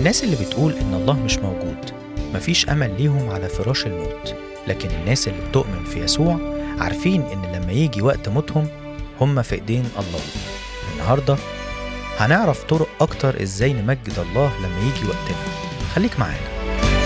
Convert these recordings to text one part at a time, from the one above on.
الناس اللي بتقول إن الله مش موجود مفيش أمل ليهم على فراش الموت لكن الناس اللي بتؤمن في يسوع عارفين إن لما يجي وقت موتهم هم في إيدين الله النهاردة هنعرف طرق أكتر إزاي نمجد الله لما يجي وقتنا خليك معانا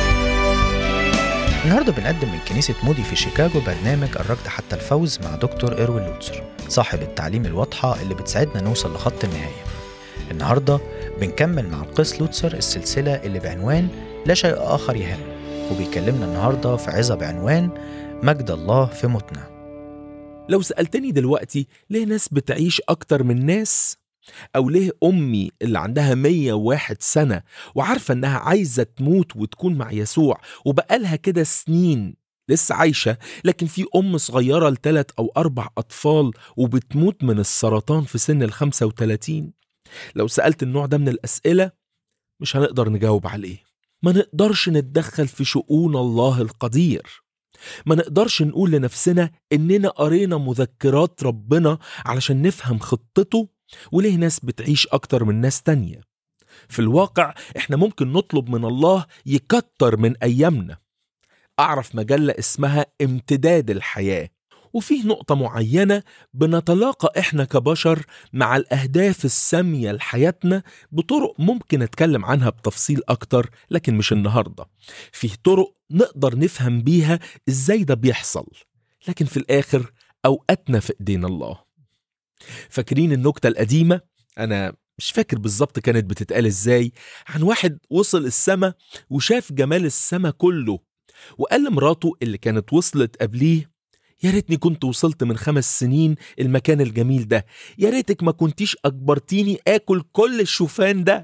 النهاردة بنقدم من كنيسة مودي في شيكاغو برنامج الركض حتى الفوز مع دكتور إروين لوتسر صاحب التعليم الواضحة اللي بتساعدنا نوصل لخط النهاية النهاردة بنكمل مع القيس لوتسر السلسلة اللي بعنوان لا شيء آخر يهم وبيكلمنا النهاردة في عظة بعنوان مجد الله في موتنا لو سألتني دلوقتي ليه ناس بتعيش أكتر من ناس أو ليه أمي اللي عندها 101 سنة وعارفة إنها عايزة تموت وتكون مع يسوع وبقالها كده سنين لسه عايشة لكن في أم صغيرة لثلاث أو أربع أطفال وبتموت من السرطان في سن ال 35 لو سألت النوع ده من الأسئلة مش هنقدر نجاوب عليه ما نقدرش نتدخل في شؤون الله القدير ما نقدرش نقول لنفسنا إننا قرينا مذكرات ربنا علشان نفهم خطته وليه ناس بتعيش أكتر من ناس تانية في الواقع إحنا ممكن نطلب من الله يكتر من أيامنا أعرف مجلة اسمها امتداد الحياة وفيه نقطة معينة بنتلاقى إحنا كبشر مع الأهداف السامية لحياتنا بطرق ممكن أتكلم عنها بتفصيل أكتر لكن مش النهاردة فيه طرق نقدر نفهم بيها إزاي ده بيحصل لكن في الآخر أوقاتنا في إيدين الله فاكرين النكتة القديمة؟ أنا مش فاكر بالظبط كانت بتتقال إزاي عن واحد وصل السما وشاف جمال السما كله وقال لمراته اللي كانت وصلت قبليه يا ريتني كنت وصلت من خمس سنين المكان الجميل ده يا ريتك ما كنتيش أجبرتيني آكل كل الشوفان ده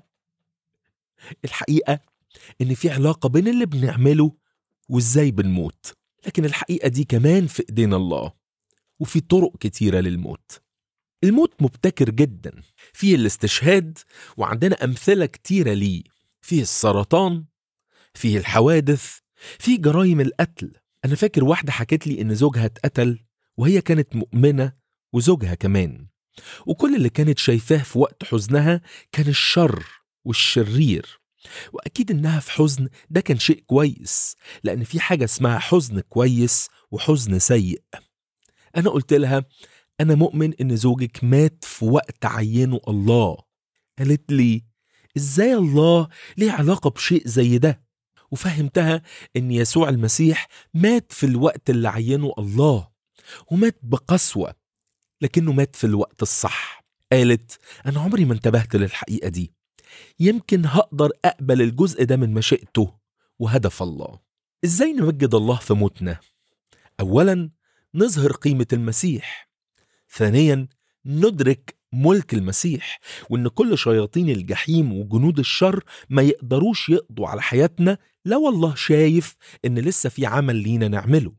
الحقيقة إن في علاقة بين اللي بنعمله وإزاي بنموت لكن الحقيقة دي كمان في إيدينا الله وفي طرق كتيرة للموت الموت مبتكر جدا فيه الاستشهاد وعندنا أمثلة كتيرة ليه فيه السرطان فيه الحوادث فيه جرائم القتل أنا فاكر واحدة حكت لي إن زوجها اتقتل وهي كانت مؤمنة وزوجها كمان وكل اللي كانت شايفاه في وقت حزنها كان الشر والشرير وأكيد إنها في حزن ده كان شيء كويس لأن في حاجة اسمها حزن كويس وحزن سيء أنا قلت لها أنا مؤمن إن زوجك مات في وقت عينه الله قالت لي إزاي الله ليه علاقة بشيء زي ده وفهمتها إن يسوع المسيح مات في الوقت اللي عينه الله ومات بقسوة لكنه مات في الوقت الصح قالت أنا عمري ما انتبهت للحقيقة دي يمكن هقدر أقبل الجزء ده من مشيئته وهدف الله إزاي نمجد الله في موتنا؟ أولا نظهر قيمة المسيح ثانيا ندرك ملك المسيح وان كل شياطين الجحيم وجنود الشر ما يقدروش يقضوا على حياتنا لو الله شايف ان لسه في عمل لينا نعمله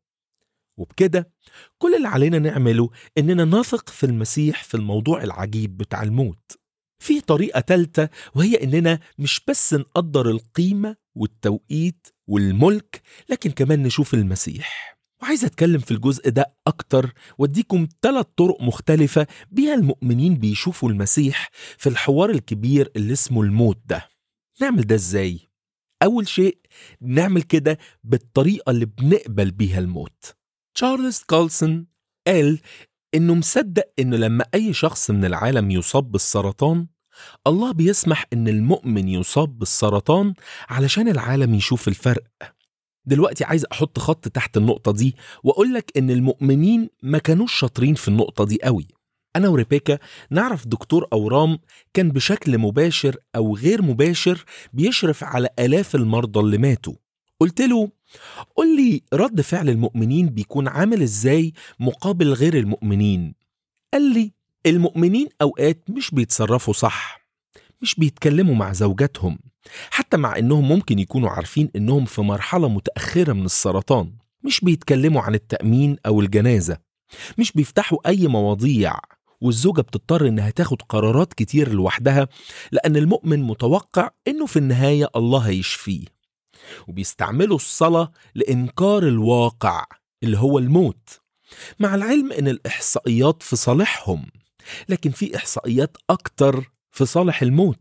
وبكده كل اللي علينا نعمله اننا نثق في المسيح في الموضوع العجيب بتاع الموت في طريقة تالتة وهي اننا مش بس نقدر القيمة والتوقيت والملك لكن كمان نشوف المسيح وعايز اتكلم في الجزء ده اكتر واديكم ثلاث طرق مختلفة بيها المؤمنين بيشوفوا المسيح في الحوار الكبير اللي اسمه الموت ده نعمل ده ازاي؟ اول شيء نعمل كده بالطريقة اللي بنقبل بيها الموت تشارلز كولسون قال انه مصدق انه لما اي شخص من العالم يصاب بالسرطان الله بيسمح ان المؤمن يصاب بالسرطان علشان العالم يشوف الفرق دلوقتي عايز احط خط تحت النقطة دي واقول لك ان المؤمنين ما كانوش شاطرين في النقطة دي قوي انا وريبيكا نعرف دكتور اورام كان بشكل مباشر او غير مباشر بيشرف على الاف المرضى اللي ماتوا قلت له قل لي رد فعل المؤمنين بيكون عامل ازاي مقابل غير المؤمنين قال لي المؤمنين اوقات مش بيتصرفوا صح مش بيتكلموا مع زوجاتهم حتى مع انهم ممكن يكونوا عارفين انهم في مرحلة متأخرة من السرطان مش بيتكلموا عن التأمين او الجنازة مش بيفتحوا اي مواضيع والزوجة بتضطر انها تاخد قرارات كتير لوحدها لان المؤمن متوقع انه في النهاية الله هيشفيه وبيستعملوا الصلاة لإنكار الواقع اللي هو الموت مع العلم ان الاحصائيات في صالحهم لكن في احصائيات اكتر في صالح الموت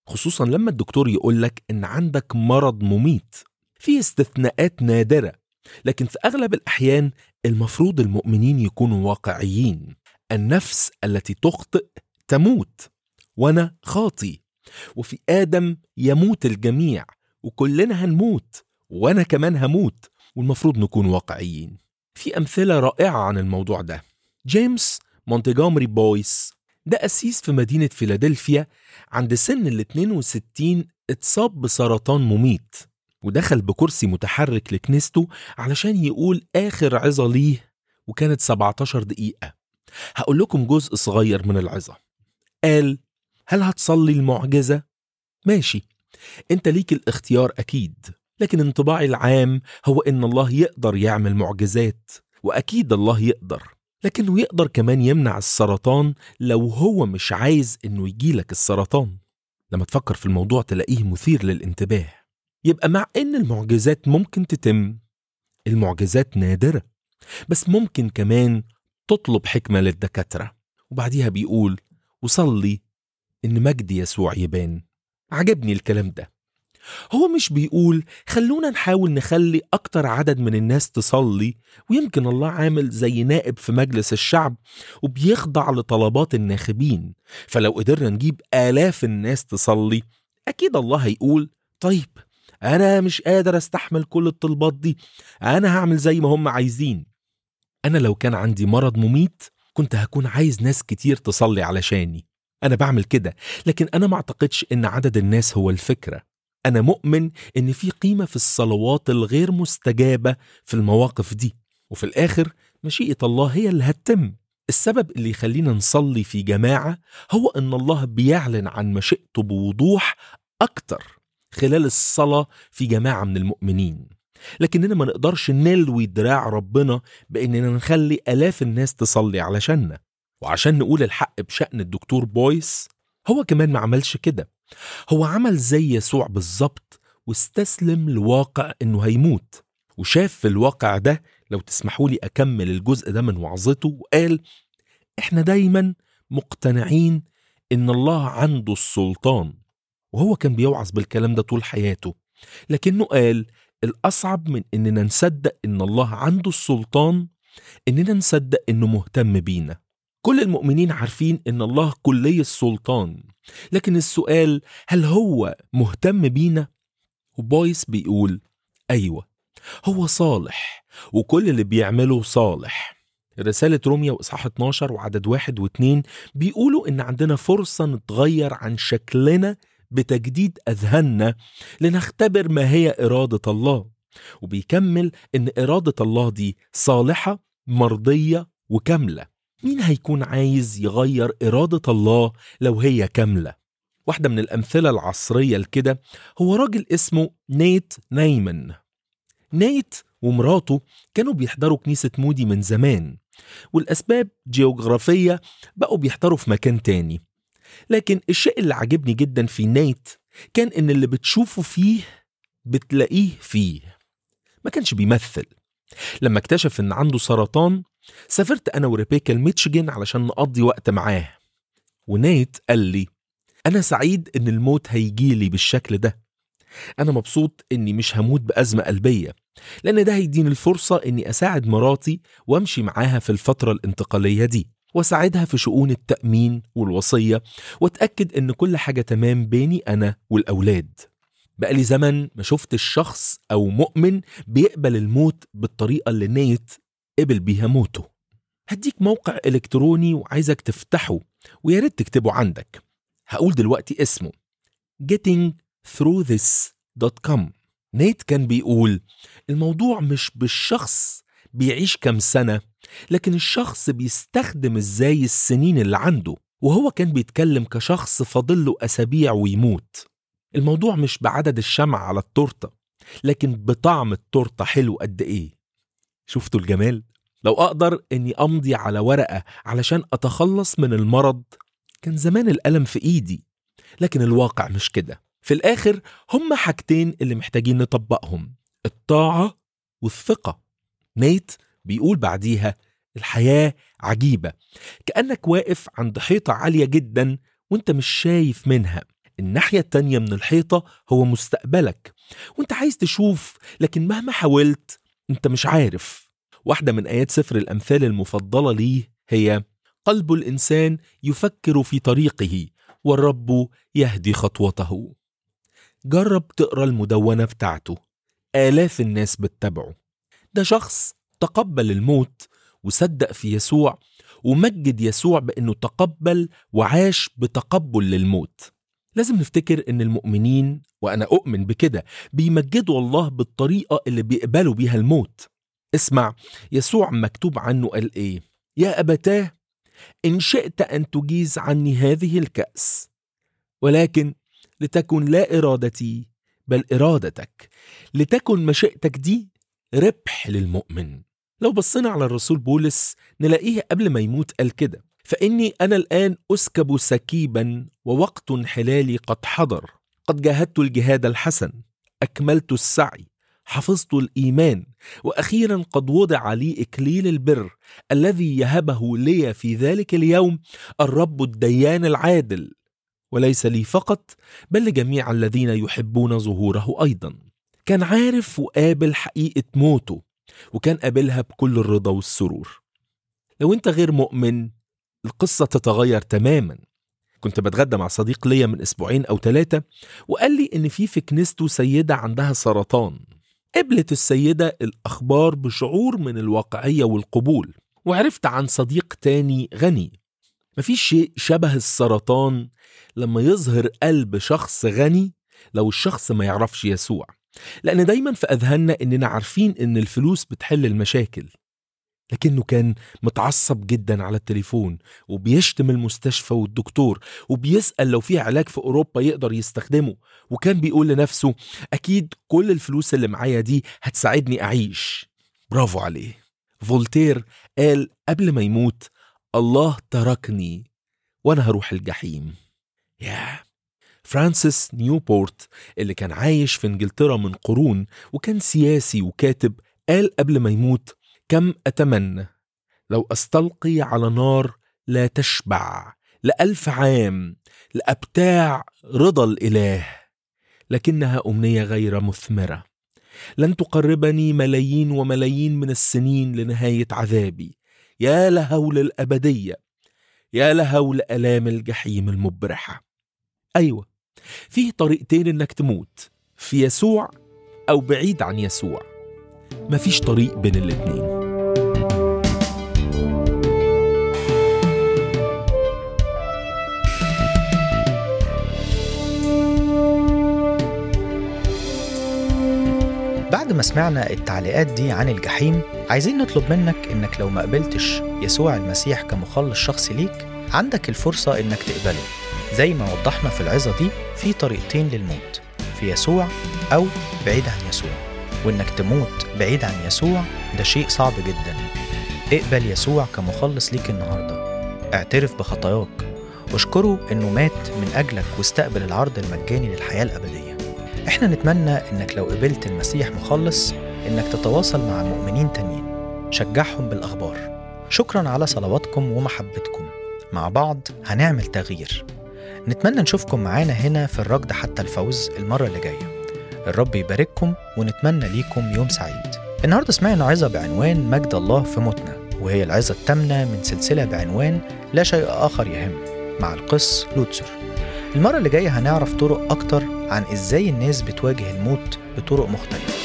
خصوصا لما الدكتور يقولك إن عندك مرض مميت في استثناءات نادرة لكن في أغلب الأحيان المفروض المؤمنين يكونوا واقعيين النفس التي تخطئ تموت وأنا خاطي وفي آدم يموت الجميع وكلنا هنموت وأنا كمان هموت والمفروض نكون واقعيين في أمثلة رائعة عن الموضوع ده جيمس مونتيجومري بويس ده أسيس في مدينة فيلادلفيا عند سن ال 62 اتصاب بسرطان مميت ودخل بكرسي متحرك لكنيسته علشان يقول آخر عظة ليه وكانت 17 دقيقة هقول لكم جزء صغير من العظة قال هل هتصلي المعجزة؟ ماشي انت ليك الاختيار أكيد لكن انطباعي العام هو ان الله يقدر يعمل معجزات واكيد الله يقدر لكنه يقدر كمان يمنع السرطان لو هو مش عايز انه يجيلك السرطان لما تفكر في الموضوع تلاقيه مثير للانتباه يبقى مع ان المعجزات ممكن تتم المعجزات نادرة بس ممكن كمان تطلب حكمة للدكاترة وبعديها بيقول وصلي ان مجد يسوع يبان عجبني الكلام ده هو مش بيقول خلونا نحاول نخلي أكتر عدد من الناس تصلي ويمكن الله عامل زي نائب في مجلس الشعب وبيخضع لطلبات الناخبين فلو قدرنا نجيب آلاف الناس تصلي أكيد الله هيقول طيب أنا مش قادر أستحمل كل الطلبات دي أنا هعمل زي ما هم عايزين أنا لو كان عندي مرض مميت كنت هكون عايز ناس كتير تصلي علشاني أنا بعمل كده لكن أنا ما أعتقدش إن عدد الناس هو الفكرة أنا مؤمن إن في قيمة في الصلوات الغير مستجابة في المواقف دي وفي الآخر مشيئة الله هي اللي هتتم السبب اللي يخلينا نصلي في جماعة هو إن الله بيعلن عن مشيئته بوضوح أكتر خلال الصلاة في جماعة من المؤمنين لكننا ما نقدرش نلوي دراع ربنا بإننا نخلي آلاف الناس تصلي علشاننا وعشان نقول الحق بشأن الدكتور بويس هو كمان ما عملش كده هو عمل زي يسوع بالظبط واستسلم لواقع انه هيموت وشاف في الواقع ده لو تسمحوا لي اكمل الجزء ده من وعظته وقال احنا دايما مقتنعين ان الله عنده السلطان وهو كان بيوعظ بالكلام ده طول حياته لكنه قال الاصعب من اننا نصدق ان الله عنده السلطان اننا نصدق انه مهتم بينا كل المؤمنين عارفين ان الله كلي السلطان لكن السؤال هل هو مهتم بينا وبويس بيقول ايوه هو صالح وكل اللي بيعمله صالح رسالة روميا وإصحاح 12 وعدد واحد واتنين بيقولوا إن عندنا فرصة نتغير عن شكلنا بتجديد أذهاننا لنختبر ما هي إرادة الله وبيكمل إن إرادة الله دي صالحة مرضية وكاملة مين هيكون عايز يغير إرادة الله لو هي كاملة؟ واحدة من الأمثلة العصرية لكده هو راجل اسمه نيت نايمن نيت ومراته كانوا بيحضروا كنيسة مودي من زمان والأسباب جيوغرافية بقوا بيحضروا في مكان تاني لكن الشيء اللي عجبني جدا في نيت كان إن اللي بتشوفه فيه بتلاقيه فيه ما كانش بيمثل لما اكتشف إن عنده سرطان سافرت أنا وريبيكا لميتشيجن علشان نقضي وقت معاه ونيت قال لي أنا سعيد إن الموت هيجيلي بالشكل ده أنا مبسوط إني مش هموت بأزمة قلبية لأن ده هيديني الفرصة إني أساعد مراتي وأمشي معاها في الفترة الانتقالية دي وأساعدها في شؤون التأمين والوصية وأتأكد إن كل حاجة تمام بيني أنا والأولاد بقالي زمن ما شفت الشخص أو مؤمن بيقبل الموت بالطريقة اللي نيت قبل بيها موته هديك موقع إلكتروني وعايزك تفتحه ويا ريت تكتبه عندك هقول دلوقتي اسمه gettingthroughthis.com نيت كان بيقول الموضوع مش بالشخص بيعيش كام سنة لكن الشخص بيستخدم ازاي السنين اللي عنده وهو كان بيتكلم كشخص فاضله أسابيع ويموت الموضوع مش بعدد الشمع على التورتة لكن بطعم التورتة حلو قد ايه شفتوا الجمال؟ لو أقدر إني أمضي على ورقة علشان أتخلص من المرض كان زمان الألم في إيدي لكن الواقع مش كده في الآخر هما حاجتين اللي محتاجين نطبقهم الطاعة والثقة نيت بيقول بعديها الحياة عجيبة كأنك واقف عند حيطة عالية جدا وانت مش شايف منها الناحية التانية من الحيطة هو مستقبلك وانت عايز تشوف لكن مهما حاولت انت مش عارف واحدة من آيات سفر الأمثال المفضلة ليه هي قلب الإنسان يفكر في طريقه والرب يهدي خطوته جرب تقرا المدونة بتاعته آلاف الناس بتتابعه ده شخص تقبل الموت وصدق في يسوع ومجد يسوع بأنه تقبل وعاش بتقبل للموت لازم نفتكر ان المؤمنين وانا اؤمن بكده بيمجدوا الله بالطريقه اللي بيقبلوا بيها الموت اسمع يسوع مكتوب عنه قال ايه يا ابتاه ان شئت ان تجيز عني هذه الكاس ولكن لتكن لا ارادتي بل ارادتك لتكن مشيئتك دي ربح للمؤمن لو بصينا على الرسول بولس نلاقيه قبل ما يموت قال كده فاني انا الان اسكب سكيبا ووقت انحلالي قد حضر قد جاهدت الجهاد الحسن اكملت السعي حفظت الايمان واخيرا قد وضع لي اكليل البر الذي يهبه لي في ذلك اليوم الرب الديان العادل وليس لي فقط بل لجميع الذين يحبون ظهوره ايضا كان عارف وقابل حقيقه موته وكان قابلها بكل الرضا والسرور لو انت غير مؤمن القصة تتغير تماما كنت بتغدى مع صديق ليا من أسبوعين أو ثلاثة وقال لي إن في في كنيسته سيدة عندها سرطان قبلت السيدة الأخبار بشعور من الواقعية والقبول وعرفت عن صديق تاني غني مفيش شيء شبه السرطان لما يظهر قلب شخص غني لو الشخص ما يعرفش يسوع لأن دايما في أذهاننا إننا عارفين إن الفلوس بتحل المشاكل لكنه كان متعصب جدا على التليفون وبيشتم المستشفى والدكتور وبيسأل لو في علاج في أوروبا يقدر يستخدمه وكان بيقول لنفسه أكيد كل الفلوس اللي معايا دي هتساعدني أعيش برافو عليه فولتير قال قبل ما يموت الله تركني وأنا هروح الجحيم ياه فرانسيس نيوبورت اللي كان عايش في انجلترا من قرون وكان سياسي وكاتب قال قبل ما يموت كم أتمنى لو أستلقي على نار لا تشبع لألف عام لأبتاع رضا الإله لكنها أمنية غير مثمرة لن تقربني ملايين وملايين من السنين لنهاية عذابي يا لهول الأبدية يا لهول ألام الجحيم المبرحة أيوة فيه طريقتين إنك تموت في يسوع أو بعيد عن يسوع مفيش طريق بين الاتنين بعد ما سمعنا التعليقات دي عن الجحيم عايزين نطلب منك انك لو ما قبلتش يسوع المسيح كمخلص شخصي ليك عندك الفرصة انك تقبله زي ما وضحنا في العظة دي في طريقتين للموت في يسوع أو بعيد عن يسوع وإنك تموت بعيد عن يسوع ده شيء صعب جدا اقبل يسوع كمخلص ليك النهاردة اعترف بخطاياك واشكره إنه مات من أجلك واستقبل العرض المجاني للحياة الأبدية احنا نتمنى إنك لو قبلت المسيح مخلص إنك تتواصل مع مؤمنين تانيين شجعهم بالأخبار شكرا على صلواتكم ومحبتكم مع بعض هنعمل تغيير نتمنى نشوفكم معانا هنا في الركض حتى الفوز المرة اللي جاية الرب يبارككم ونتمنى ليكم يوم سعيد النهاردة سمعنا عظة بعنوان مجد الله في موتنا وهي العظة الثامنة من سلسلة بعنوان لا شيء آخر يهم مع القس لوتسر المرة اللي جاية هنعرف طرق أكتر عن إزاي الناس بتواجه الموت بطرق مختلفة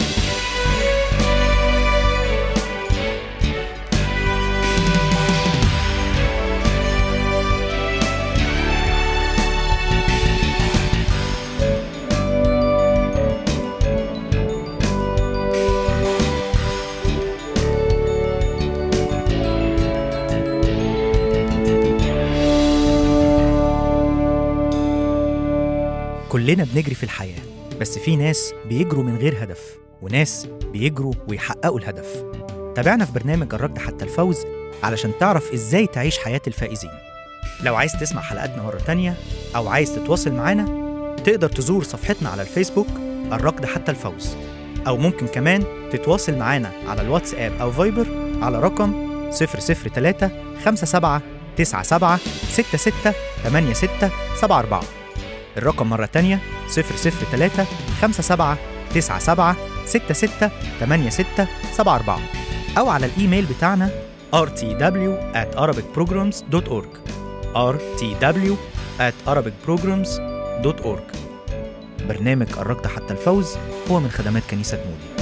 كلنا بنجري في الحياة بس في ناس بيجروا من غير هدف وناس بيجروا ويحققوا الهدف تابعنا في برنامج الركض حتى الفوز علشان تعرف ازاي تعيش حياة الفائزين لو عايز تسمع حلقاتنا مرة تانية أو عايز تتواصل معانا تقدر تزور صفحتنا على الفيسبوك الركض حتى الفوز أو ممكن كمان تتواصل معانا على الواتساب أو فايبر على رقم 003 57 97 66 86 74 الرقم مرة تانية 003 57 97 66 86 74 أو على الإيميل بتاعنا rtw at arabicprograms.org rtw at arabicprograms.org برنامج قربت حتى الفوز هو من خدمات كنيسة مودي